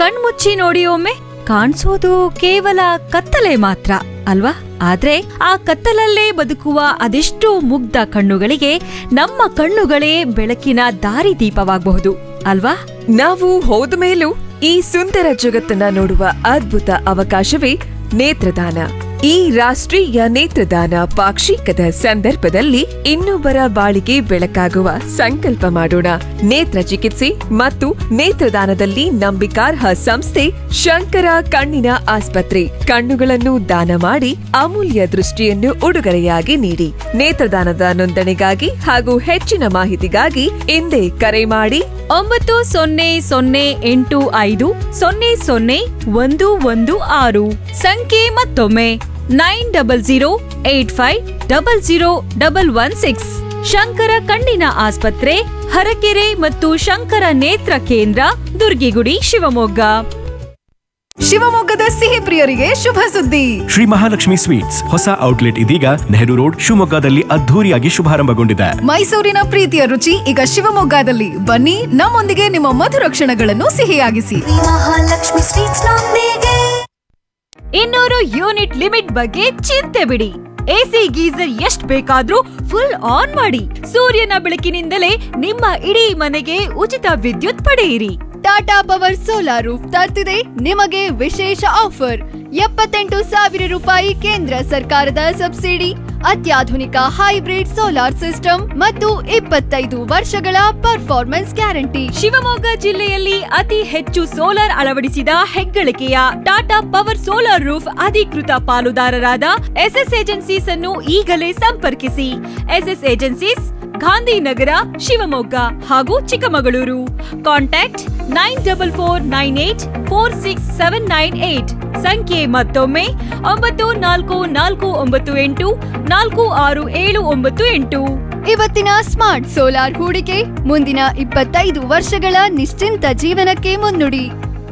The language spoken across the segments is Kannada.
ಕಣ್ಮುಚ್ಚಿ ನೋಡಿ ಒಮ್ಮೆ ಕಾಣಿಸೋದು ಕೇವಲ ಕತ್ತಲೆ ಮಾತ್ರ ಅಲ್ವಾ ಆದ್ರೆ ಆ ಕತ್ತಲಲ್ಲೇ ಬದುಕುವ ಅದೆಷ್ಟೋ ಮುಗ್ಧ ಕಣ್ಣುಗಳಿಗೆ ನಮ್ಮ ಕಣ್ಣುಗಳೇ ಬೆಳಕಿನ ದಾರಿದೀಪವಾಗಬಹುದು ಅಲ್ವಾ ನಾವು ಹೋದ ಮೇಲೂ ಈ ಸುಂದರ ಜಗತ್ತನ್ನ ನೋಡುವ ಅದ್ಭುತ ಅವಕಾಶವೇ ನೇತ್ರದಾನ ಈ ರಾಷ್ಟ್ರೀಯ ನೇತ್ರದಾನ ಪಾಕ್ಷಿಕದ ಸಂದರ್ಭದಲ್ಲಿ ಇನ್ನೊಬ್ಬರ ಬಾಳಿಗೆ ಬೆಳಕಾಗುವ ಸಂಕಲ್ಪ ಮಾಡೋಣ ನೇತ್ರ ಚಿಕಿತ್ಸೆ ಮತ್ತು ನೇತ್ರದಾನದಲ್ಲಿ ನಂಬಿಕಾರ್ಹ ಸಂಸ್ಥೆ ಶಂಕರ ಕಣ್ಣಿನ ಆಸ್ಪತ್ರೆ ಕಣ್ಣುಗಳನ್ನು ದಾನ ಮಾಡಿ ಅಮೂಲ್ಯ ದೃಷ್ಟಿಯನ್ನು ಉಡುಗೊರೆಯಾಗಿ ನೀಡಿ ನೇತ್ರದಾನದ ನೋಂದಣಿಗಾಗಿ ಹಾಗೂ ಹೆಚ್ಚಿನ ಮಾಹಿತಿಗಾಗಿ ಹಿಂದೆ ಕರೆ ಮಾಡಿ ಒಂಬತ್ತು ಸೊನ್ನೆ ಸೊನ್ನೆ ಎಂಟು ಐದು ಸೊನ್ನೆ ಸೊನ್ನೆ ಒಂದು ಒಂದು ಆರು ಸಂಖ್ಯೆ ಮತ್ತೊಮ್ಮೆ nine double zero eight five double zero double one six Shankara ಕಣ್ಣಿನ ಆಸ್ಪತ್ರೆ ಹರಕೆರೆ ಮತ್ತು ಶಂಕರ ನೇತ್ರ ಕೇಂದ್ರ ದುರ್ಗಿಗುಡಿ ಶಿವಮೊಗ್ಗ ಶಿವಮೊಗ್ಗದ ಸಿಹಿ ಪ್ರಿಯರಿಗೆ ಶುಭ ಸುದ್ದಿ ಶ್ರೀ ಮಹಾಲಕ್ಷ್ಮಿ ಸ್ವೀಟ್ಸ್ ಹೊಸ ಔಟ್ಲೆಟ್ ಇದೀಗ ನೆಹರು ರೋಡ್ ಶಿವಮೊಗ್ಗದಲ್ಲಿ ಅದ್ಧೂರಿಯಾಗಿ ಶುಭಾರಂಭಗೊಂಡಿದೆ ಮೈಸೂರಿನ ಪ್ರೀತಿಯ ರುಚಿ ಈಗ ಶಿವಮೊಗ್ಗದಲ್ಲಿ ಬನ್ನಿ ನಮ್ಮೊಂದಿಗೆ ನಿಮ್ಮ ಮಧುರ ಕ್ಷಣಗಳನ್ನು ಸಿಹಿಯಾಗಿಸಿ ಮಹಾಲಕ್ಷ್ಮಿ ಸ್ವೀಟ್ಸ್ ನೊಂದಿಗೆ ಇನ್ನೂರು ಯೂನಿಟ್ ಲಿಮಿಟ್ ಬಗ್ಗೆ ಚಿಂತೆ ಬಿಡಿ ಎಸಿ ಗೀಸರ್ ಎಷ್ಟ್ ಬೇಕಾದ್ರೂ ಫುಲ್ ಆನ್ ಮಾಡಿ ಸೂರ್ಯನ ಬೆಳಕಿನಿಂದಲೇ ನಿಮ್ಮ ಇಡೀ ಮನೆಗೆ ಉಚಿತ ವಿದ್ಯುತ್ ಪಡೆಯಿರಿ ಟಾಟಾ ಪವರ್ ಸೋಲಾರ್ ರೂಫ್ ತರ್ತಿದೆ ನಿಮಗೆ ವಿಶೇಷ ಆಫರ್ ಎಪ್ಪತ್ತೆಂಟು ಸಾವಿರ ರೂಪಾಯಿ ಕೇಂದ್ರ ಸರ್ಕಾರದ ಸಬ್ಸಿಡಿ ಅತ್ಯಾಧುನಿಕ ಹೈಬ್ರಿಡ್ ಸೋಲಾರ್ ಸಿಸ್ಟಮ್ ಮತ್ತು ಇಪ್ಪತ್ತೈದು ವರ್ಷಗಳ ಪರ್ಫಾರ್ಮೆನ್ಸ್ ಗ್ಯಾರಂಟಿ ಶಿವಮೊಗ್ಗ ಜಿಲ್ಲೆಯಲ್ಲಿ ಅತಿ ಹೆಚ್ಚು ಸೋಲಾರ್ ಅಳವಡಿಸಿದ ಹೆಗ್ಗಳಿಕೆಯ ಟಾಟಾ ಪವರ್ ಸೋಲಾರ್ ರೂಫ್ ಅಧಿಕೃತ ಪಾಲುದಾರರಾದ ಎಸ್ಎಸ್ ಏಜೆನ್ಸೀಸ್ ಅನ್ನು ಈಗಲೇ ಸಂಪರ್ಕಿಸಿ ಎಸ್ಎಸ್ ಏಜೆನ್ಸೀಸ್ ಗಾಂಧಿನಗರ ಶಿವಮೊಗ್ಗ ಹಾಗೂ Chikkamagaluru contact nine double four nine eight four six seven nine eight ಸಂಖ್ಯೆ ಮತ್ತೊಮ್ಮೆ ಒಂಬತ್ತು ನಾಲ್ಕು ನಾಲ್ಕು ಒಂಬತ್ತು ಎಂಟು ನಾಲ್ಕು ಆರು ಏಳು ಒಂಬತ್ತು ಎಂಟು ಇವತ್ತಿನ ಸ್ಮಾರ್ಟ್ ಸೋಲಾರ್ ಹೂಡಿಕೆ ಮುಂದಿನ ಇಪ್ಪತ್ತೈದು ವರ್ಷಗಳ ನಿಶ್ಚಿಂತ ಜೀವನಕ್ಕೆ ಮುನ್ನುಡಿ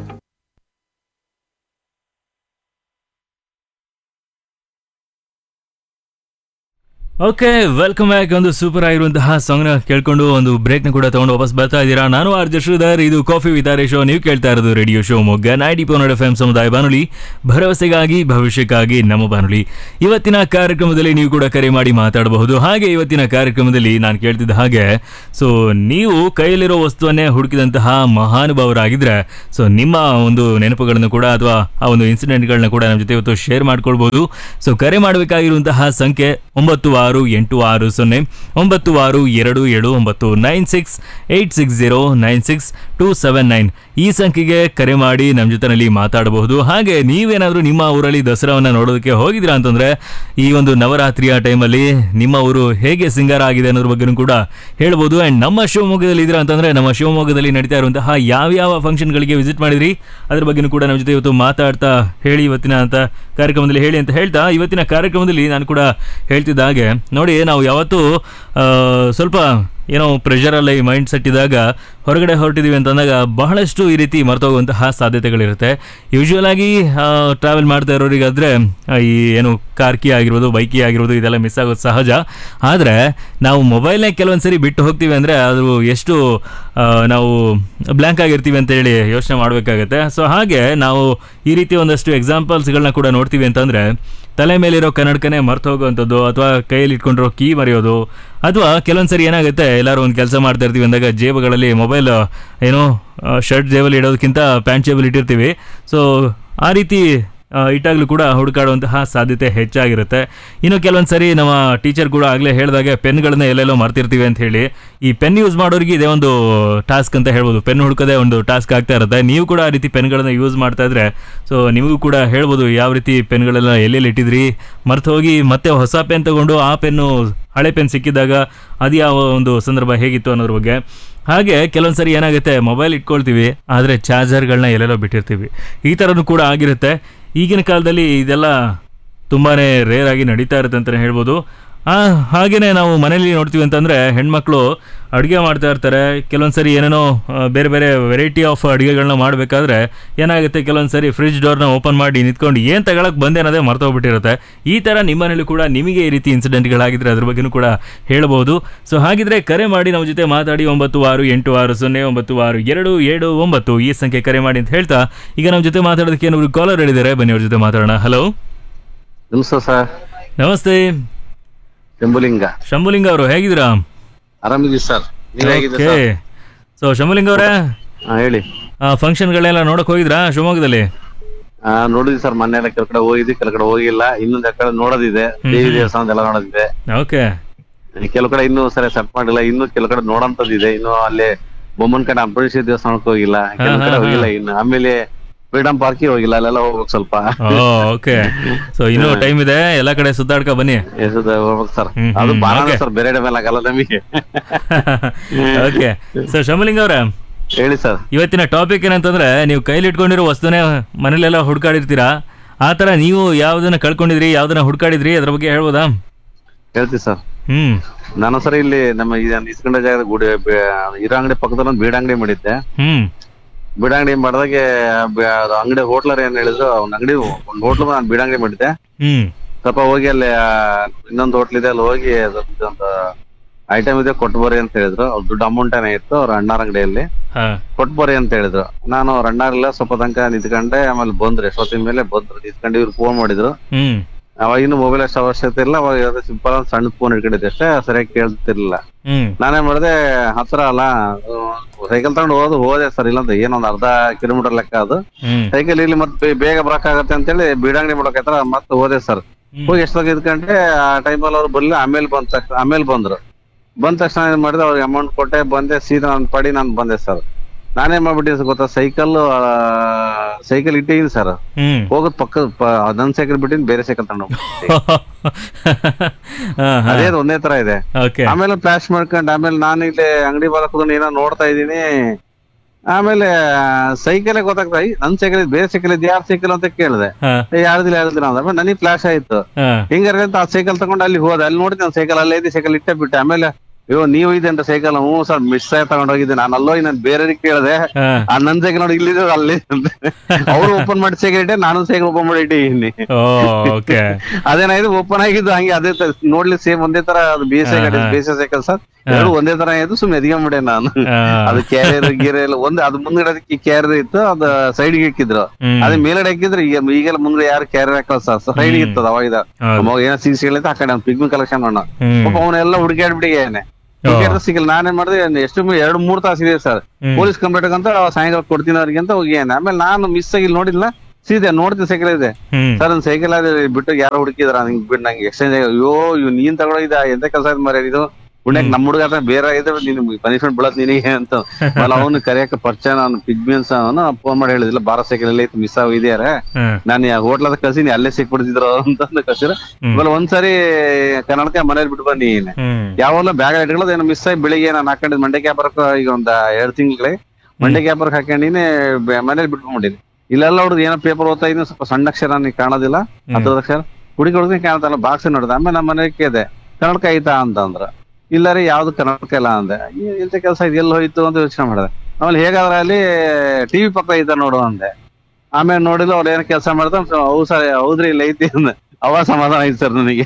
ಓಕೆ ವೆಲ್ಕಮ್ ಬ್ಯಾಕ್ ಒಂದು ಸೂಪರ್ ಆಗಿರುವಂತಹ ಸಾಂಗ್ನ ಕೇಳ್ಕೊಂಡು ಒಂದು ಬ್ರೇಕ್ನ ಕೂಡ ತಗೊಂಡು ವಾಪಸ್ ಬರ್ತಾ ಇದ್ದೀರಾ ನಾನು ಆರ್ ಶ್ರೀಧರ್ ಇದು ಕಾಫಿ ವಿತಾರೆ ಶೋ ನೀವು ಕೇಳ್ತಾ ಇರೋದು ರೇಡಿಯೋ ಶೋ ಮೊಗ್ಗ ನೈಂಟಿ ಪೋನಡ್ ಎಫ್ ಎಂ ಸಮುದಾಯ ಬಾನುಲಿ ಭರವಸೆಗಾಗಿ ಭವಿಷ್ಯಕ್ಕಾಗಿ ನಮ್ಮ ಬಾನುಲಿ ಇವತ್ತಿನ ಕಾರ್ಯಕ್ರಮದಲ್ಲಿ ನೀವು ಕೂಡ ಕರೆ ಮಾಡಿ ಮಾತಾಡಬಹುದು ಹಾಗೆ ಇವತ್ತಿನ ಕಾರ್ಯಕ್ರಮದಲ್ಲಿ ನಾನು ಕೇಳ್ತಿದ್ದ ಹಾಗೆ ಸೊ ನೀವು ಕೈಯಲ್ಲಿರೋ ವಸ್ತುವನ್ನೇ ಹುಡುಕಿದಂತಹ ಮಹಾನುಭಾವರಾಗಿದ್ರೆ ಸೊ ನಿಮ್ಮ ಒಂದು ನೆನಪುಗಳನ್ನು ಕೂಡ ಅಥವಾ ಆ ಒಂದು ಇನ್ಸಿಡೆಂಟ್ಗಳನ್ನ ಕೂಡ ನಮ್ಮ ಜೊತೆ ಇವತ್ತು ಶೇರ್ ಮಾಡ್ಕೊಳ್ಬಹುದು ಸೊ ಕರೆ ಮಾಡಬೇಕಾಗಿರುವಂತಹ ಸಂಖ್ಯೆ ಒಂಬತ್ತು ಆರು ಎಂಟು ಆರು ಸೊನ್ನೆ ಒಂಬತ್ತು ಆರು ಎರಡು ಏಳು ಒಂಬತ್ತು nine six eight six zero nine six two seven nine ಈ ಸಂಖ್ಯೆಗೆ ಕರೆ ಮಾಡಿ ನಮ್ಮ ಜೊತೆನಲ್ಲಿ ಮಾತಾಡಬಹುದು ಹಾಗೆ ನೀವೇನಾದರೂ ನಿಮ್ಮ ಊರಲ್ಲಿ ದಸರಾವನ್ನ ನೋಡೋದಕ್ಕೆ ಹೋಗಿದ್ದೀರಾ ಅಂತಂದ್ರೆ ಈ ಒಂದು ನವರಾತ್ರಿಯ ಟೈಮಲ್ಲಿ ನಿಮ್ಮ ಊರು ಹೇಗೆ ಸಿಂಗಾರ ಆಗಿದೆ ಅನ್ನೋದ್ರ ಬಗ್ಗೆನೂ ಕೂಡ ಹೇಳ್ಬೋದು ಆ್ಯಂಡ್ ನಮ್ಮ ಶಿವಮೊಗ್ಗದಲ್ಲಿ ಇದ್ದೀರಾ ಅಂತಂದ್ರೆ ನಮ್ಮ ಶಿವಮೊಗ್ಗದಲ್ಲಿ ನಡೀತಾ ಇರುವಂತಹ ಯಾವ್ಯಾವ ಫಂಕ್ಷನ್ಗಳಿಗೆ ವಿಸಿಟ್ ಮಾಡಿದ್ರಿ ಅದ್ರ ಬಗ್ಗೆನೂ ಕೂಡ ನಮ್ಮ ಜೊತೆ ಇವತ್ತು ಮಾತಾಡ್ತಾ ಹೇಳಿ ಇವತ್ತಿನ ಅಂತ ಕಾರ್ಯಕ್ರಮದಲ್ಲಿ ಹೇಳಿ ಅಂತ ಹೇಳ್ತಾ ಇವತ್ತಿನ ಕಾರ್ಯಕ್ರಮದಲ್ಲಿ ನಾನು ಕೂಡ ಹೇಳ್ತಿದ್ದ ಹಾಗೆ ನೋಡಿ ನಾವು ಯಾವತ್ತೂ ಆ, ಸ್ವಲ್ಪ ಏನೋ ಪ್ರೆಷರಲ್ಲಿ ಮೈಂಡ್ ಸೆಟ್ ಇದ್ದಾಗ ಹೊರಗಡೆ ಹೊರಟಿದ್ದೀವಿ ಅಂತಂದಾಗ ಬಹಳಷ್ಟು ಈ ರೀತಿ ಮರ್ತೋಗುವಂತಹ ಸಾಧ್ಯತೆಗಳಿರುತ್ತೆ ಯೂಶ್ವಲ್ ಆಗಿ ಟ್ರಾವೆಲ್ ಮಾಡ್ತಾ ಇರೋರಿಗಾದ್ರೆ ಆ, ಈ ಏನು ಕಾರ್ ಕೀ ಆಗಿರ್ಬೋದು ಬೈಕ್ ಕೀ ಆಗಿರ್ಬೋದು ಇದೆಲ್ಲ ಮಿಸ್ ಆಗೋದು ಸಹಜ ಆದರೆ ನಾವು ಮೊಬೈಲ್ನೇ ಕೆಲವೊಂದು ಸರಿ ಬಿಟ್ಟು ಹೋಗ್ತೀವಿ ಅಂದರೆ ಅದು ಎಷ್ಟು ಆ, ನಾವು ಬ್ಲ್ಯಾಂಕ್ ಆಗಿರ್ತೀವಿ ಅಂತ ಹೇಳಿ ಯೋಚನೆ ಮಾಡಬೇಕಾಗತ್ತೆ ಸೊ ಹಾಗೆ ನಾವು ಈ ರೀತಿ ಒಂದಷ್ಟು ಎಕ್ಸಾಂಪಲ್ಸ್ಗಳನ್ನ ಕೂಡ ನೋಡ್ತೀವಿ ಅಂತಂದರೆ ತಲೆ ಮೇಲಿರೋ ಕನ್ನಡಕನೇ ಮರ್ತು ಹೋಗುವಂಥದ್ದು ಅಥವಾ ಕೈಯಲ್ಲಿ ಇಟ್ಕೊಂಡಿರೋ ಕೀ ಮರೆಯೋದು ಅಥವಾ ಕೆಲವೊಂದು ಸರಿ ಏನಾಗುತ್ತೆ ಎಲ್ಲರೂ ಒಂದು ಕೆಲಸ ಮಾಡ್ತಾ ಇರ್ತೀವಿ ಅಂದಾಗ ಜೇಬುಗಳಲ್ಲಿ ಮೊಬೈಲ್ ಏನೋ ಶರ್ಟ್ ಜೇಬಲ್ಲಿ ಇಡೋದಕ್ಕಿಂತ ಪ್ಯಾಂಟ್ ಜೇಬಲ್ಲಿ ಇಟ್ಟಿರ್ತೀವಿ ಸೊ ಆ ರೀತಿ ಆ, ಇಟ್ಟಾಗಲೂ ಕೂಡ ಹುಡುಕಾಡುವಂತಹ ಸಾಧ್ಯತೆ ಹೆಚ್ಚಾಗಿರುತ್ತೆ ಇನ್ನು ಕೆಲವೊಂದು ಸರಿ ನಮ್ಮ ಟೀಚರ್ ಕೂಡ ಆಗಲೇ ಹೇಳಿದಾಗೆ ಪೆನ್ಗಳನ್ನ ಎಲ್ಲೆಲ್ಲೋ ಮರ್ತಿರ್ತೀವಿ ಅಂತ ಹೇಳಿ ಈ ಪೆನ್ ಯೂಸ್ ಮಾಡೋರಿಗೆ ಇದೇ ಒಂದು ಟಾಸ್ಕ್ ಅಂತ ಹೇಳ್ಬೋದು ಪೆನ್ ಹುಡುಕೋದೇ ಒಂದು ಟಾಸ್ಕ್ ಆಗ್ತಾ ಇರುತ್ತೆ ನೀವು ಕೂಡ ಆ ರೀತಿ ಪೆನ್ಗಳನ್ನ ಯೂಸ್ ಮಾಡ್ತಾ ಇದ್ರೆ ಸೊ ನಿಮಗೂ ಕೂಡ ಹೇಳ್ಬೋದು ಯಾವ ರೀತಿ ಪೆನ್ಗಳೆಲ್ಲ ಎಲ್ಲೆಲ್ಲಿ ಇಟ್ಟಿದ್ರಿ ಮರ್ತು ಹೋಗಿ ಮತ್ತೆ ಹೊಸ ಪೆನ್ ತಗೊಂಡು ಆ ಪೆನ್ನು ಹಳೆ ಪೆನ್ ಸಿಕ್ಕಿದಾಗ ಅದು ಯಾವ ಒಂದು ಸಂದರ್ಭ ಹೇಗಿತ್ತು ಅನ್ನೋದ್ರ ಬಗ್ಗೆ ಹಾಗೆ ಕೆಲವೊಂದು ಸರಿ ಏನಾಗುತ್ತೆ ಮೊಬೈಲ್ ಇಟ್ಕೊಳ್ತೀವಿ ಆದರೆ ಚಾರ್ಜರ್ಗಳನ್ನ ಎಲ್ಲೆಲ್ಲೋ ಬಿಟ್ಟಿರ್ತೀವಿ ಈ ಥರನೂ ಕೂಡ ಆಗಿರುತ್ತೆ ಈಗಿನ ಕಾಲದಲ್ಲಿ ಇದೆಲ್ಲ ತುಂಬಾ ರೇರ್ ಆಗಿ ನಡೀತಾ ಇರುತ್ತೆ ಅಂತಲೇ ಹೇಳ್ಬೋದು ಆ, ಹಾಗೇನೆ ನಾವು ಮನೇಲಿ ನೋಡ್ತೀವಿ ಅಂತಂದ್ರೆ ಹೆಣ್ಮಕ್ಳು ಅಡುಗೆ ಮಾಡ್ತಾ ಇರ್ತಾರೆ ಕೆಲವೊಂದ್ಸರಿ ಏನೇನೋ ಆ, ಬೇರೆ ಬೇರೆ ವೆರೈಟಿ ಆಫ್ ಅಡುಗೆಗಳನ್ನ ಮಾಡಬೇಕಾದ್ರೆ ಏನಾಗುತ್ತೆ ಕೆಲವೊಂದ್ಸರಿ ಫ್ರಿಜ್ ಡೋರ್ನ ಓಪನ್ ಮಾಡಿ ನಿಂತ್ಕೊಂಡು ಏನು ತಗೊಳಕ್ ಬಂದೆ ಅನ್ನೋದೇ ಮರ್ತೋಗ್ಬಿಟ್ಟಿರುತ್ತೆ ಈ ಥರ ನಿಮ್ಮ ಮನೇಲಿ ಕೂಡ ನಿಮಗೆ ಈ ರೀತಿ ಇನ್ಸಿಡೆಂಟ್ಗಳಾಗಿದ್ರೆ ಅದ್ರ ಬಗ್ಗೆನೂ ಕೂಡ ಹೇಳ್ಬೋದು ಸೊ ಹಾಗಿದ್ರೆ ಕರೆ ಮಾಡಿ ನಮ್ಮ ಜೊತೆ ಮಾತಾಡಿ ಒಂಬತ್ತು ಆರು ಎಂಟು ಆರು ಸೊನ್ನೆ ಒಂಬತ್ತು ಆರು ಎರಡು ಏಳು ಒಂಬತ್ತು ಈ ಸಂಖ್ಯೆ ಕರೆ ಮಾಡಿ ಅಂತ ಹೇಳ್ತಾ ಈಗ ನಮ್ಮ ಜೊತೆ ಮಾತಾಡೋದಕ್ಕೆ ಏನೊಬ್ರು ಕಾಲರ್ ಹೇಳಿದ್ದಾರೆ ಬನ್ನಿ ಅವ್ರ ಜೊತೆ ಮಾತಾಡೋಣ ಹಲೋ ನಮಸ್ತೆ ಸರ್ ನಮಸ್ತೆ ಶಂಭುಲಿಂಗ ಶಂಭುಲಿಂಗ ಅವರು ಹೇಗಿದ್ದೀರಾ ಆರಾಮಿದ್ದೀವಿ ಸರ್ ನೀವ್ ಹೇಗಿದ್ದೀರಿ ಓಕೆ ಸರ್ ಸೊ ಶಂಭುಲಿಂಗ ಅವರೇ ಹಾ ಹೇಳಿ ಫಂಕ್ಷನ್ಗಳೆಲ್ಲ ನೋಡಕ್ ಹೋಗಿದ್ರಾ ಶಿವಮೊಗ್ಗದಲ್ಲಿ ಆ, ನೋಡಿದ್ವಿ ಸರ್ ಮೊನ್ನೆ ಎಲ್ಲ ಕೆಲ ಕಡೆ ಹೋಗಿದ್ವಿ ಕೆಲ ಕಡೆ ಹೋಗಿಲ್ಲ ಇನ್ನೊಂದ್ ಕಡೆ ನೋಡೋದಿದೆ ದೇವಿ ದೇವಸ್ಥಾನ ಎಲ್ಲ ನೋಡೋದಿದೆ ಓಕೆ ಕೆಲವು ಕಡೆ ಇನ್ನೂ ಸರಿ ಸೆಟ್ ಮಾಡಿಲ್ಲ ಇನ್ನು ಕೆಲವು ಕಡೆ ನೋಡಂತದಿದೆ ಇನ್ನು ಅಲ್ಲಿ ಬೊಮ್ಮನ್ ಕಡೆ ಅಂಬರೀಷ್ ದೇವಸ್ಥಾನಕ್ಕೆ ಹೋಗಿಲ್ಲ ಕೆಲವು ಹಾ, ಕಡೆ ಹಾ, ಹೋಗಿಲ್ಲ ಹಾ. ಇನ್ನು ಆಮೇಲೆ ಫ್ರೀಡಮ್ ಪಾರ್ಕಿಗೆ ಹೋಗಿಲ್ಲ ಅಲ್ಲೆಲ್ಲ ಹೋಗ್ಬೇಕು ಸ್ವಲ್ಪ ಓಕೆ ಸೊ ಇನ್ನೂ ಟೈಮ್ ಇದೆ ಎಲ್ಲ ಕಡೆ ಸುತ್ತಾಡ್ಕ ಬನ್ನಿ ಎಷ್ಟೊತ್ತ ಹೋಗ್ಬೇಕು ಸರ್ ಹ್ಮ್, ಅದು ಹ್ಮ್, ಬಾಣ okay. ಸರ್ ಬೇರೆ ಮೇಲೆ ಆಗಲ್ಲ ನಮಗೆ ಓಕೆ ಸೊ ಶಂಭುಲಿಂಗ ಅವರೇ ಹೇಳಿ ಸರ್ ಇವತ್ತಿನ ಟಾಪಿಕ್ ಏನಂತಂದ್ರೆ ನೀವು ಕೈಲಿ ಇಟ್ಕೊಂಡಿರೋ ವಸ್ತುನೇ ಮನೇಲೆಲ್ಲ ಹುಡ್ಕಾಡಿರ್ತೀರಾ ಆ ತರ ನೀವು ಯಾವ್ದನ್ನ ಕಳ್ಕೊಂಡಿದ್ರಿ ಯಾವ್ದನ್ನ ಹುಡ್ಕಾಡಿದ್ರಿ ಅದ್ರ ಬಗ್ಗೆ ಹೇಳ್ಬೋದಾ ಹೇಳ್ತೀವಿ ಸರ್ ಹ್ಮ್ ನಾನು ಸರ್ ಇಲ್ಲಿ ನಮ್ಮ ಈ ಇಸ್ಕೊಂಡ ಜಾಗದ ಗುಡಿ ಬೆ- ಇರೋ ಅಂಗಡಿ ಪಕ್ಕದಲ್ಲಿ ಒಂದು ಬೀಡ ಅಂಗಡಿ ಮಾಡಿದ್ದೆ ಹ್ಮ್ ಬೀಡ ಅಂಗಡಿ ಮಾಡಿದಾಗೆ ಬೆ- ಅದು ಅಂಗಡಿ ಹೋಟ್ಲರ್ ಏನ್ ಹೇಳಿದ್ರು ಒಂದ್ ಅಂಗಡಿ ಒಂದ್ ಹೋಟ್ಲ್ ನಾನು ಬೀಡ ಅಂಗಡಿ ಮಾಡಿದ್ದೆ ಹ್ಮ್ ಸ್ವಲ್ಪ ಹೋಗಿ ಅಲ್ಲಿ ಆ, ಇನ್ನೊಂದ್ ಹೋಟ್ಲ್ ಇದೆ ಅಲ್ಲಿ ಹೋಗಿ ಒಂದು ಐಟಮ್ ಇದೆ ಕೊಟ್ಟು ಬರ್ರಿ ಅಂತ ಹೇಳಿದ್ರು ಅವ್ರ ದುಡ್ಡು ಅಮೌಂಟ್ ಏನೇ ಇತ್ತು ಅವ್ರ ಅಣ್ಣಾರ ಅಂಗಡಿಯಲ್ಲಿ ಹಾ ಕೊಟ್ಟು ಬರ್ರಿ ಅಂತ ಹೇಳಿದ್ರು ನಾನು ಅವ್ರ ಅಣ್ಣಾರಿಲ್ಲ ಸ್ವಲ್ಪ ತನಕ ನಿಂತ್ಕೊಂಡೆ ಆಮೇಲೆ ಬಂದ್ರು ಎಷ್ಟೊತ್ತಿನ ಮೇಲೆ ಬಂದ್ರು ನಿಂತ್ಕೊಂಡು ಇವ್ರು ಫೋನ್ ಮಾಡಿದ್ರು ಹ್ಮ್ ಅವಾಗ ಇನ್ನು ಮೊಬೈಲ್ ಅಷ್ಟು ಅವಶ್ಯಕತೆ ಇಲ್ಲ ಅವಾಗ ಸಿಂಪಲ್ ಒಂದು ಸಣ್ಣ ಫೋನ್ ಇಟ್ಕೊಂಡಿದ್ದೆ ಅಷ್ಟೇ ಸರಿಯಾಗಿ ಕೇಳ್ತಿರ್ಲಿಲ್ಲ ಹ್ಮ್ ನಾನೇ ಮಾಡಿದೆ ಹತ್ರ ಅಲ್ಲ ಸೈಕಲ್ ತಗೊಂಡು ಹೋದ್ ಹೋದೆ ಸರ್ ಇಲ್ಲಂತ ಏನೊಂದ್ ಅರ್ಧ ಕಿಲೋಮೀಟರ್ ಲೆಕ್ಕ ಅದು ಹ್ಮ್ ಸೈಕಲ್ ಇಲ್ಲಿ ಮತ್ತೆ ಬೇಗ ಬರಕಾಗತ್ತೆ ಅಂತೇಳಿ ಬೀಡಂಗಡಿ ಮಾಡಕತ್ರ ಮತ್ತೆ ಹೋದೆ ಸರ್ ಹ್ಮ್. ಹೋಗಿ ಎಷ್ಟೊತ್ತಿಗೆ ಇದ್ಕೊಂಡೆ ಆ ಟೈಮಲ್ಲಿ ಅವ್ರು ಬರ್ಲಿಲ್ಲ ಆಮೇಲೆ ಬಂದ ತಕ್ಷಣ ಆಮೇಲೆ ಬಂದ್ರು ಬಂದ ತಕ್ಷಣ ಏನ್ ಮಾಡಿದೆ ಅವ್ರಿಗೆ ಅಮೌಂಟ್ ಕೊಟ್ಟೆ ಬಂದೆ ಸೀದಾ ನಾನು ಪಡಿ ನಾನು ಬಂದೆ ಸರ್ ನಾನೇನ್ ಮಾಡ್ಬಿಟ್ಟಿದ್ದೆ ಗೊತ್ತಾ ಸೈಕಲ್ ಸೈಕಲ್ ಇಟ್ಟಿದ್ದೀನಿ ಸರ್ ಹ್ಮ್ ಹೋಗೋದ್ ಪಕ್ಕ ಪ- ನನ್ ಸೈಕಲ್ ಬಿಟ್ಟಿನಿ ಬೇರೆ ಸೈಕಲ್ ತಗೊಂಡು ಅದೇ ಒಂದೇ ತರ ಇದೆ ಓಕೆ ಆಮೇಲೆ ಫ್ಲಾಶ್ ಮಾಡ್ಕೊಂಡು ಆಮೇಲೆ ನಾನು ಇಲ್ಲಿ ಅಂಗಡಿ ಬಾಲ ಕೂತ್ಕೊಂಡು ಏನೋ ನೋಡ್ತಾ ಇದ್ದೀನಿ ಆಮೇಲೆ ಸೈಕಲ್ ಗೊತ್ತಾಗ್ತಾ ಐ, ನನ್ ಸೈಕಲ್ ಬೇರೆ ಸೈಕಲ್ ಇದೆ ಯಾರ್ ಸೈಕಲ್ ಅಂತ ಕೇಳಿದೆ ಹಾ ಯಾರ್ದಿಲ್ಲ ಯಾರ್ದಿಲ್ಲ ಅಂತ ಆಮೇಲೆ ನನಗೆ ಫ್ಲಾಶ್ ಆಯ್ತು ಹಾ ಹಿಂಗಾರೆ ಅಂತ ಆ ಸೈಕಲ್ ತಗೊಂಡು ಅಲ್ಲಿ ಹೋದೆ ಅಲ್ಲಿ ನೋಡಿದ್ದೆ ನಾನು ಸೈಕಲ್ ಅಲ್ಲೇ ಇದೆ ಸೈಕಲ್ ಇಟ್ಟೆ ಬಿಟ್ಟೆ ಆಮೇಲೆ ಅಯ್ಯೋ ನೀವು ಇದೇನ್ರ ಸೈಕಲ್ ಹ್ಞೂ ಸರ್ ಮಿಸ್ ಆಗಿ ತಗೊಂಡ್ ಹೋಗಿದ್ದೆ ನಾನು ಅಲ್ಲೋ ನಾನು ಬೇರೆಯವ್ರಿಗೆ ಕೇಳಿದೆ ಹಾ ಆ ನನ್ ಸೈಕಲ್ ನೋಡಿ ಇಲ್ಲಿದೆ ಅಲ್ಲಿ ಅವ್ರು ಓಪನ್ ಮಾಡಿ ಸೈಕಲ್ ಇಟ್ಟೆ ನಾನು ಸೈಕಲ್ ಓಪನ್ ಮಾಡಿ ಇಟ್ಟಿದ್ದೀನಿ ಓ ಓಕೆ ಅದೇನಾಯ್ತು ಓಪನ್ ಆಗಿದ್ದು ಹಂಗೆ ಅದೇ ತ- ನೋಡ್ಲಿ ಸೇಮ್ ಒಂದೇ ತರ ಅದು ಬಿ ಎಸ್ ಐ ಗಾಡಿ B S I cycle sir ಎರಡು ಒಂದೇ ತರ ಆಯ್ತು ಸುಮ್ಮನೆ ಎದ್ಕೊಂಬಿಡೆ ನಾನು ಅದು ಕ್ಯಾರಿಯರ್ ಗೀರ ಎಲ್ಲ ಒಂದು ಅದು ಮುಂದ್ಗಡೆ ಅದಕ್ಕೆ ಕ್ಯಾರಿಯರ್ ಇತ್ತು ಅದು ಸೈಡ್ ಗೆ ಹಾಕಿದ್ರು ಹ್ಮ್. ಅದೇ ಮೇಲ್ಗಡೆ ಹಾಕಿದ್ರೆ ಈಗ ಈಗೆಲ್ಲ ಮುಂದೆ ಯಾರು ಕ್ಯಾರಿಯರ್ ಹಾಕಲ್ಲ ಸರ್ ಸೈಡ್ ಇರ್ತದ ಅವಾಗ ಇದು ಹೌದು. ಅವಾಗ ಏನೋ ಸಿಗಿ ಸಿಗಲಿಂತ ಆ ಕಡೆ ಪಿಗ್ಮಿ ಕಲೆಕ್ಷನ್ ಮಾಡೋಣ ಹ್ಮ್. ಪಾಪ ಅವನೆಲ್ಲ ಹುಡುಕಾಡ್ಬಿಟ್ಟಿಗೆ ಹುಡುಕಾಡ್ರೆ ಸಿಗಲ್ಲ ನಾನೇನ್ ಮಾಡಿದೆ ಎಷ್ಟು ಮೂ- ಎರಡು ಮೂರ್ ತಾಸು ಇದೆ ಸರ್ ಹ್ಮ್. ಪೊಲೀಸ್ ಕಂಪ್ಲೇಂಟ್ ಅಂತ ಸಾಯಂಕಾಲ ಕೊಡ್ತೀನಿ ಅವ್ರಿಗೆ ಅಂತ ಹೋಗಿ ಆಮೇಲೆ ನಾನು ಮಿಸ್ ಆಗಿ ಇಲ್ಲಿ ನೋಡಿಲ್ಲ ಸೀದೆ ನೋಡ್ತೀನಿ ಸೈಕಲ್ ಇದೆ ಹ್ಮ್ ಸರ್ ಒಂದ್ ಸೈಕಲ್ ಅದೇ ಬಿಟ್ಟು ಯಾರೋ ಹುಡುಕಿದ್ರ ನಿಂಗೆ ಬಿಟ್ಟು ನಂಗೆ ಎಕ್ಸ್ಚೇಂಜ್ ಆಗಿ ಅಯ್ಯೋ ಇವ್ ನೀನ್ ತಗೊಳ್ಳೋದ ಎಂತ ಕೆಲಸ ಮರ ಇದು ಪುಣ್ಯಕ್ ನಮ್ ಹುಡುಗ ಹತ್ರ ಬೇರೆ ಇದೆ ನಿನ್ ಪನಿಷ್ಮೆಂಟ್ ಬೀಳತ್ ನಿನಗೆ ಅಂತ ಆಮೇಲೆ ಅವನು ಕರೆಯಕ್ಕೆ ಪರಿಚಯ ನಾನು ಪಿಗ್ಮಿಯನ್ಸ್ ಅವನು ಫೋನ್ ಮಾಡಿ ಹೇಳಿದಿಲ್ಲ ಬಾರ ಸೈಕಲ್ ಎಲ್ಲ ಐತಿ ಮಿಸ್ ಆಗಿದ್ಯಾರ ಹ್ಮ್ ನಾನು ಹೋಟ್ಲದ ಕಳ್ಸಿನಿ ಅಲ್ಲೇ ಸಿಕ್ಬಿಡ್ತಿದ್ರು ಅಂತ ಕಳ್ಸಿರ ಹ್ಮ್. ಆಮೇಲೆ ಒಂದ್ಸರಿ ಕನ್ನಡಕ ಮನೇಲಿ ಬಿಟ್ಟು ಬನ್ನಿ ಹ್ಮ್ ಯಾವಾಗಲೂ ಬ್ಯಾಗ್ ಇಟ್ಕೊಳ್ಳೋದು ಏನೋ ಮಿಸ್ ಆಗಿ ಬೆಳಿಗ್ಗೆ ನಾನು ಹಾಕೊಂಡಿದ್ ಮಂಡ್ಯ ಕ್ಯಾಪರ್ಕ್ ಈಗ ಒಂದ್ ಎರಡ್ ತಿಂಗಳಿಗೆ ಮಂಡ್ಯ ಕ್ಯಾಪರ್ಕ್ ಹಾಕೊಂಡಿನಿ ಬೆ- ಮನೇಲಿ ಬಿಟ್ಕೊಂಡ್ಬಿಟ್ಟಿನಿ ಇಲ್ಲೆಲ್ಲ ಹುಡುಗ ಏನೋ ಪೇಪರ್ ಓದ್ತಾ ಇದ್ದೀನಿ ಸ್ವಲ್ಪ ಸಣ್ಣ ಅಕ್ಷರ ನನಗೆ ಕಾಣೋದಿಲ್ಲ ಹತ್ರದ ಅಕ್ಷರ ಹುಡುಗಿ ಹುಡುಗಿ ಕಾಣ್ತಲ್ಲ ಬಾಕ್ಸ್ ನೋಡಿದೆ ಆಮೇಲೆ ನಮ್ಮ ಮನೆಗೆ ಕೇಳಿದೆ ಕನ್ನಡಕ ಐತಾ ಅಂತ ಅಂದ್ರ ಇಲ್ಲ ರೀ ಯಾವ್ದು ಕನ್ನಡಕ ಇಲ್ಲ ಅಂದೆ ಈ- ಇಂಥ ಕೆಲಸ ಇದು ಎಲ್ಲಿ ಹೋಯ್ತು ಅಂತ ಯೋಚನೆ ಮಾಡಿದೆ ಆಮೇಲೆ ಹೇಗಾದ್ರೆ ಅಲ್ಲಿ ಟಿವಿ ಪಕ್ಕ ಐತ ನೋಡು ಅಂದೆ ಆಮೇಲೆ ನೋಡಿಲ್ಲ ಅವ್ರು ಏನೋ ಕೆಲಸ ಮಾಡ್ತಾರೆ ಹೌದು ಸರ್ ಹೌದ್ರಿ ಇಲ್ಲ ಐತಿ ಅಂದೆ ಅವಾಗ ಸಮಾಧಾನ ಐತಿ ಸರ್ ನನಗೆ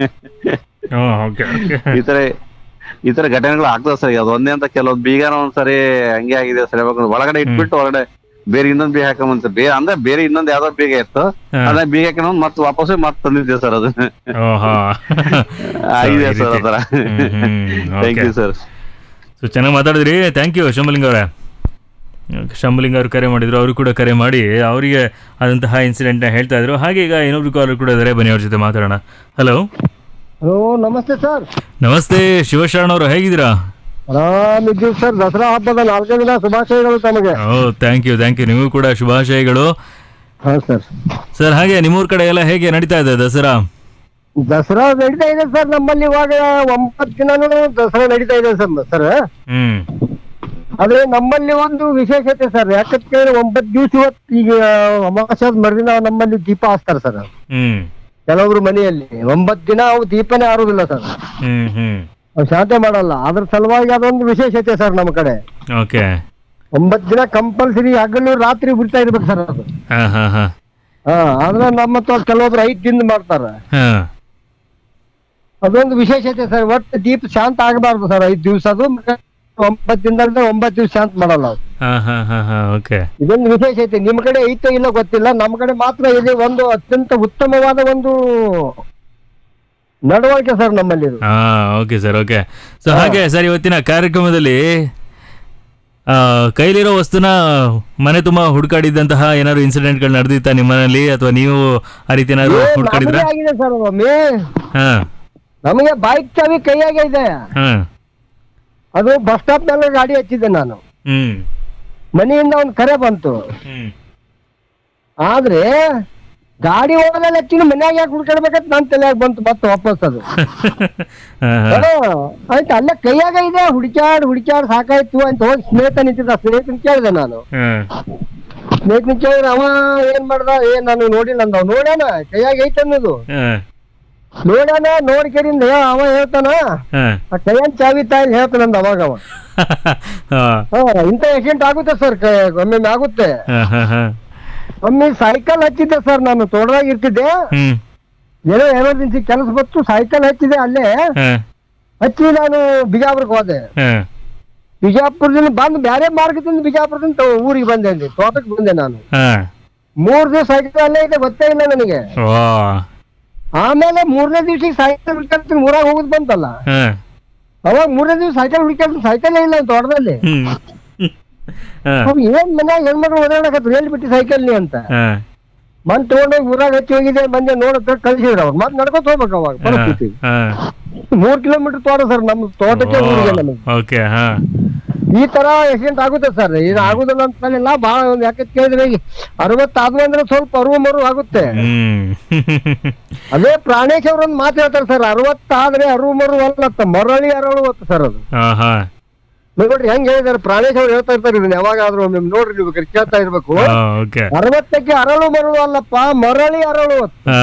ಓಕೆ ಓಕೆ ಈ ತರ ಈ ತರ ಘಟನೆಗಳು ಆಗ್ತದೆ ಸರ್ ಅದು ಒಂದೇ ಅಂತ ಕೆಲವೊಂದು ಬೀಗನ ಒಂದ್ಸರಿ ಹಂಗೆ ಆಗಿದೆ ಸರ್ ಯಾವಾಗ ಒಳಗಡೆ ಇಟ್ಬಿಟ್ಟು ಹೊರಗಡೆ ಬೇರೆ ಇನ್ನೊಂದ್ ಬೀಗ ಹಾಕೊಂಬಂತ ಬೇರೆ ಅಂದ್ರೆ ಬೇರೆ ಇನ್ನೊಂದ್ ಯಾವ್ದೋ ಬೀಗ ಇತ್ತು ಹಾ. ಅದ ಬೀಗ ಹಾಕೊಂಡು ಮತ್ತೆ ವಾಪಸ್ ಮತ್ತೆ ತಂದಿದ್ದೆ ಸರ್ ಅದು ಓಹೋ ಆಗಿದೆ So, ಈ ಸರ್ ರೀತಿ. ಅದರ ಹ್ಮ್, ಹ್ಮ್, thank okay. You sir so ಚೆನ್ನಾಗಿ ಮಾತಾಡಿದ್ರಿ ಥ್ಯಾಂಕ್ ಯು ಶಂಭಲಿಂಗ ಅವರೇ ಶಂಭಲಿಂಗ ಅವರು ಕರೆ ಮಾಡಿದ್ರು ಅವರು ಕೂಡ ಕರೆ ಮಾಡಿ ಅವರಿಗೆ ಆದಂತಹ ಇನ್ಸಿಡೆಂಟ್ನ ಹೇಳ್ತಾ ಇದ್ರು ಹಾಗೆ ಈಗ ಇನ್ನೊಬ್ರು ಕಾಲರ್ ಕೂಡ ಇದ್ದಾರೆ ಬನ್ನಿ ಅವ್ರ ಜೊತೆ ಮಾತಾಡೋಣ ಹಲೋ ಹಲೋ ನಮಸ್ತೆ ಸರ್ ನಮಸ್ತೆ ಶಿವಶರಣ ಅವರು ಹೇಗಿದ್ದೀರಾ ಆರಾಮಿದ್ದೀವಿ ಸರ್ ದಸರಾ ಹಬ್ಬದ ನಾಲ್ಕೇ ದಿನ ಶುಭಾಶಯಗಳು ತಮಗೆ ಓ ಥ್ಯಾಂಕ್ ಯು ಥ್ಯಾಂಕ್ ಯು ನಿಮಗೂ ಕೂಡ ಶುಭಾಶಯಗಳು ಹಾ ಸರ್ ಸರ್ ಹಾಗೆ ನಿಮ್ಮೂರ್ ಕಡೆ ಎಲ್ಲ ಹೇಗೆ ನಡೀತಾ ಇದೆ ದಸರಾ ದಸರಾ ನಡೀತಾ ಇದೆ ಸರ್ ನಮ್ಮಲ್ಲಿ ಇವಾಗ ಒಂಬತ್ತು ದಿನನೂ ದಸರಾ ನಡೀತಾ ಇದೆ ಸರ್ ಸರ್ ಹ್ಮ್ ಆದ್ರೆ ನಮ್ಮಲ್ಲಿ ಒಂದು ವಿಶೇಷತೆ ಸರ್ ಯಾಕಂತ ಒಂಬತ್ತು ದಿವಸ ಇವತ್ತು ಈಗ ಅಮಾವಾಸ್ಯಾದ ಮರುದಿನ ನಮ್ಮಲ್ಲಿ ದೀಪ ಹಾಸ್ತಾರೆ ಸರ್ ಹ್ಮ್ ಕೆಲವರು ಮನೆಯಲ್ಲಿ ಒಂಬತ್ತು ದಿನ ಅವು ದೀಪನೇ ಆರುದಿಲ್ಲ ಸರ್ ಹ್ಮ್ ಹ್ಮ್ ಅವು ಶಾಂತಿ ಮಾಡಲ್ಲ ಅದ್ರ ಸಲುವಾಗಿ ಅದೊಂದು ವಿಶೇಷತೆ ಸರ್ ನಮ್ಮ ಕಡೆ ಓಕೆ ಒಂಬತ್ತು ದಿನ ಕಂಪಲ್ಸರಿ ಹಗಲು ರಾತ್ರಿ ಬಿಡ್ತಾ ಇರ್ಬೇಕು ಸರ್ ಅದು ಹಾ ಹಾ ಹಾ ಹಾ ಆದ್ರೆ ನಮ್ಮ ಹತ್ರ ಕೆಲವೊಬ್ರು ಐದ್ ದಿನ ಮಾಡ್ತಾರ ಹಾ ಅದೊಂದು ವಿಶೇಷತೆ ಸರ್ ಒಟ್ಟು ದೀಪ ಶಾಂತ ಆಗಬಾರ್ದು ಸರ್ ಐದ್ ದಿವಸ ಅದು ಮತ್ತೆ ಒಂಬತ್ತು ದಿನದಿಂದ ಒಂಬತ್ತು ದಿವಸ ಶಾಂತ ಮಾಡಲ್ಲ ಅದು ಹಾ ಹಾ ಹಾ ಹಾ ಓಕೆ ಇದೊಂದು ವಿಶೇಷತೆ ನಿಮ್ ಕಡೆ ಐತೋ ಇಲ್ಲ ಗೊತ್ತಿಲ್ಲ ನಮ್ಮ ಕಡೆ ಮಾತ್ರ ಇದೆ ಒಂದು ಅತ್ಯಂತ ಉತ್ತಮವಾದ ಒಂದು ನಡವಳಿಕೆ ಸರ್ ನಮ್ಮಲ್ಲಿ ಇದು ಹಾ ಓಕೆ ಸರ್ ಓಕೆ ಸೊ ಹಾಗೆ ಸರ್ ಇವತ್ತಿನ ಕಾರ್ಯಕ್ರಮದಲ್ಲಿ ಆ, ಕೈಲಿರೋ ವಸ್ತುನ ಮನೆ ತುಂಬಾ ಹುಡುಕಾಡಿದ್ದಂತಹ ಏನಾದ್ರು ಇನ್ಸಿಡೆಂಟ್ಗಳು ನಡೆದಿತ್ತಾ ನಿಮ್ಮನೇಲಿ ಅಥವಾ ನೀವು ಆ ರೀತಿ ಏನಾದ್ರು ಏ, ಹುಡುಕಾಡಿದ್ರ ನಮಗೆ ಆಗಿದೆ ಸರ್ ಒಮ್ಮೆ ಹಾ ನಮಗೆ ಬೈಕ್ ಚಾವಿ ಕೈಯಾಗೆ ಇದೆ ಹಾ ಅದು ಬಸ್ ಸ್ಟಾಪ್ ಮೇಲೆ ಗಾಡಿ ಹಚ್ಚಿದ್ದೆ ನಾನು ಹ್ಮ್ ಮನೆಯಿಂದ ಒಂದು ಕರೆ ಬಂತು ಹ್ಮ್ ಆದ್ರೆ ಗಾಡಿ ಹೋಗಲ್ಲ ಹಚ್ಚಿನ ಮನ್ಯಾಗ ಯಾಕೆ ಹುಡ್ಕಾಡ್ಬೇಕಂತ ನನ್ ತಲೆಯಾಗ ಬಂತು ಮತ್ತೆ ವಾಪಸ್ ಅದು ಹಾ, ಹಾ. ಹಾ, ಆಯ್ತು ಅಲ್ಲೇ ಕೈಯಾಗ ಇದೆ ಹುಡುಕ್ಯಾಡ್ ಹುಡುಕ್ಯಾಡ್ ಸಾಕಾಯ್ತು ಅಂತ ಹೋಗಿ ಸ್ನೇಹಿತ ನಿಂತಿದ್ದ ಸ್ನೇಹಿತನ ಕೇಳಿದೆ ನಾನು ಹಾ. ಸ್ನೇಹಿತನ ಕೇಳಿದ್ರೆ ಅವ ಏನ್ ಮಾಡ್ದ ಏನ್ ನಾನು ನೋಡಿಲ್ಲ ಅಂದ ಅವ ನೋಡ್ಯಾನ ಕೈಯಾಗ ಐತೆ ಅನ್ನೋದು ಹಾ. ನೋಡ್ಯಾನ ನೋಡ್ಕೇರಿಂದ ಅವ ಹೇಳ್ತಾನ ಹಾ. ಆ ಕೈಯನ್ ಚಾವಿ ತಾಯಿ ಹೇಳ್ತಾನಂದ ಅವಾಗ ಅವ ಹಾ. ಹಾ ಇಂಥ ಆಕ್ಸಿಡೆಂಟ್ ಆಗುತ್ತೆ ಸರ್ ಒಮ್ಮೊಮ್ಮೆ ಆಗುತ್ತೆ ಹಾ, ಹಾ, ಹಾ. ಒಮ್ಮೆ ಸೈಕಲ್ ಹಚ್ಚಿದ್ದೆ ಸರ್ ನಾನು ತೋಟದಾಗ ಇರ್ತಿದ್ದೆ ಹ್ಮ್ ಏನೋ ಎಮರ್ಜೆನ್ಸಿ ಕೆಲಸ ಬಂತು ಸೈಕಲ್ ಹಚ್ಚಿದೆ ಅಲ್ಲೇ ಹಾ. ಹಚ್ಚಿ ನಾನು ಬಿಜಾಪುರಕ್ಕೆ ಹೋದೆ ಹಾ. ಬಿಜಾಪುರದಿಂದ ಬಂದು ಬೇರೆ ಮಾರ್ಗದಿಂದ ಬಿಜಾಪುರದಿಂದ ತ- ಊರಿಗೆ ಬಂದೆ ಅಲ್ಲಿ ತೋಟಕ್ಕೆ ಬಂದೆ ನಾನು ಹಾ. ಮೂರ್ ದಿವಸ ಸೈಕಲ್ ಅಲ್ಲೇ ಇದೆ ಗೊತ್ತೇ ಇಲ್ಲ ನನಗೆ ವಾ. ಆಮೇಲೆ ಮೂರನೇ ದಿವ್ಸಕ್ಕೆ ಸೈಕಲ್ ಹುಡ್ಕೊಂಡು ಊರಾಗ ಹೋಗುದ್ ಬಂತಲ್ಲ ಹಾ. ಅವಾಗ ಮೂರನೇ ದಿವಸ ಸೈಕಲ್ ಹುಡ್ಕೊಂಡು ಸೈಕಲ್ ಇಲ್ಲ ತೋಟದಲ್ಲಿ ಹ್ಮ್. ಹಾ. ಅವ್ ಏನ್ ಮನ್ಯಾಗ ಹೆಣ್ಮಕ್ಳು ಓಡಾಡಕತ್ರು ಎಲ್ಲಿ ಬಿಟ್ಟು ಸೈಕಲ್ ನೀ ಅಂತ ಹಾ. ಮನ್ ತಗೊಂಡೋಗಿ ಊರಾಗ ಹಚ್ಚಿ ಹೋಗಿದೆ ಮಂದಿ ನೋಡತ್ತ ಕಳ್ಸಿದ್ರು ಅವ್ರು ಮತ್ ನಡ್ಕೊತ ಹೋಗ್ಬೇಕು ಅವಾಗ ಹಾ. ಪರಿಸ್ಥಿತಿ ಹಾ. ಮೂರ್ ಕಿಲೋಮೀಟರ್ ತೋಟ ಸರ್ ನಮ್ಮ ತೋಟಕ್ಕೆ ಊರಿಗೆ ನಮಗೆ ಓಕೆ ಹಾ ಈ ತರ ಆಕ್ಸಿಡೆಂಟ್ ಆಗುತ್ತೆ ಸರ್ ಇದು ಆಗುದಿಲ್ಲ ಅಂತ ಇಲ್ಲ ಬಹಳ ಒಂದ್ ಯಾಕೆ ಕೇಳಿದ್ರೆ ಈಗ ಅರವತ್ತು ಆದ್ವು ಅಂದ್ರೆ ಸ್ವಲ್ಪ ಅರುವು ಮರು ಆಗುತ್ತೆ ಹ್ಮ್ ಅದೇ ಪ್ರಾಣೇಶ್ ಅವ್ರೊಂದ್ ಮಾತು ಹೇಳ್ತಾರೆ ಸರ್ ಅರವತ್ತಾದ್ರೆ ಅರುವು ಮರು ಅಲ್ಲತ್ತ ಮರಳಿ ಅರಳು ಅತ್ತ ಸರ್ ಅದು ಹಾ ಹಾ ನೋಡ್ರಿ ಹೆಂಗ್ ಹೇಳಿದಾರೆ ಪ್ರಾಣೇಶ್ ಅವ್ರು ಹೇಳ್ತಾ ಇರ್ತಾರೆ ಇದನ್ನ ಯಾವಾಗಾದ್ರೂ ಒಮ್ಮೆ ನೋಡ್ರಿ ನೀವು ಬೇಕಾದ್ರೆ ಕೇಳ್ತಾ ಇರ್ಬೇಕು ಹಾ, ಓಕೆ ಅರವತ್ತಕ್ಕೆ ಅರಳು ಮರಳು ಅಲ್ಲಪ್ಪ ಮರಳಿ ಅರಳು ಹಾ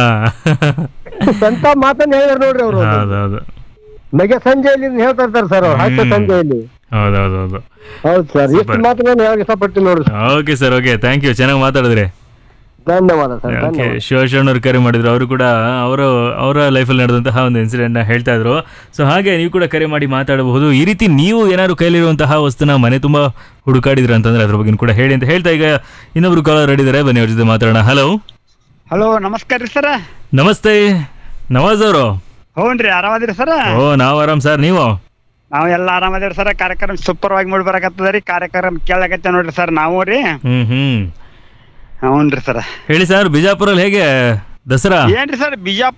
ಅಂತ ಮಾತನ್ನ ಹೇಳಿದಾರೆ ನೋಡ್ರಿ ಅವರು ಹೌದೌದು ಮೆಗೆ ಸಂಜೆಯಲ್ಲಿ ಇದನ್ನ ಹೇಳ್ತಾ ಇರ್ತಾರೆ ಸರ್ ಅವ್ರು ಹಾಸ್ಯ ಸಂಜೆಯಲ್ಲಿ ಹೌದೌದೌದು ಹೌದು ಸರ್ ಇಷ್ಟು ಮಾತು ನಾನು ಹೇಳಕ್ ಇಷ್ಟಪಟ್ಟು ನೋಡ್ರಿ okay sir okay thank you ಚೆನ್ನಾಗಿ ಮಾತಾಡಿದ್ರಿ ಧನ್ಯವಾದ ಸರ್ ಓಕೆ ಧನ್ಯವಾದ ಶಿವಶರಣವ್ರು ಕರೆ ಮಾಡಿದ್ರು ಅವರು ಕೂಡ ಅವರು ಅವರ ಲೈಫಲ್ಲಿ ನಡೆದಂತಹ ಒಂದು ಇನ್ಸಿಡೆಂಟ್ನ ಹೇಳ್ತಾ ಇದ್ರು ಸೊ ಹಾಗೆ ನೀವು ಕೂಡ ಕರೆ ಮಾಡಿ ಮಾತಾಡಬಹುದು ಈ ರೀತಿ ನೀವು ಏನಾದ್ರು ಕೈಲಿರುವಂತಹ ವಸ್ತುನ ಮನೆ ತುಂಬ ಹುಡುಕಾಡಿದ್ರ ಅಂತಂದ್ರೆ ಅದ್ರ ಬಗ್ಗೆ ಕೂಡ ಹೇಳಿ ಅಂತ ಹೇಳ್ತಾ ಈಗ ಇನ್ನೊಬ್ರು ಕಾಲರ್ ರೆಡಿ ಇದ್ದಾರೆ ಬನ್ನಿ ಅವ್ರ ಜೊತೆ ಮಾತಾಡೋಣ ಹಲೋ ಹಲೋ ನಮಸ್ಕಾರ ರೀ ಸರ ನಮಸ್ತೆ ನವಾಜ್ ಅವರು ಹ್ಞೂನ್ರಿ ಆರಾಮದಿರಿ ಸರ ಓ ನಾವು ಆರಾಮ್ ಸರ್ ನೀವು ನಾವು ಎಲ್ಲ ಆರಾಮದಿರಿ ಸರ ಕಾರ್ಯಕ್ರಮ ಸೂಪರ್ ಆಗಿ ಮೂಡಿ ಬರಕತ್ತದ ರೀ ಕಾರ್ಯಕ್ರಮ ಕೇಳಕತ್ತ ನೋಡ್ರಿ ಸರ್ ನಾವು ರೀ ಹ್ಮ್ ಹ್ಮ್ ಹ್ಞೂನ್ರಿ ಸರ ಹೇಳಿ ಸರ್ ಬಿಜಾಪುರಲ್ಲಿ ಹೇಗೆ ದಸರಾ ಏನ್ರಿ ಸರ್ ಬಿಜಾಪುರ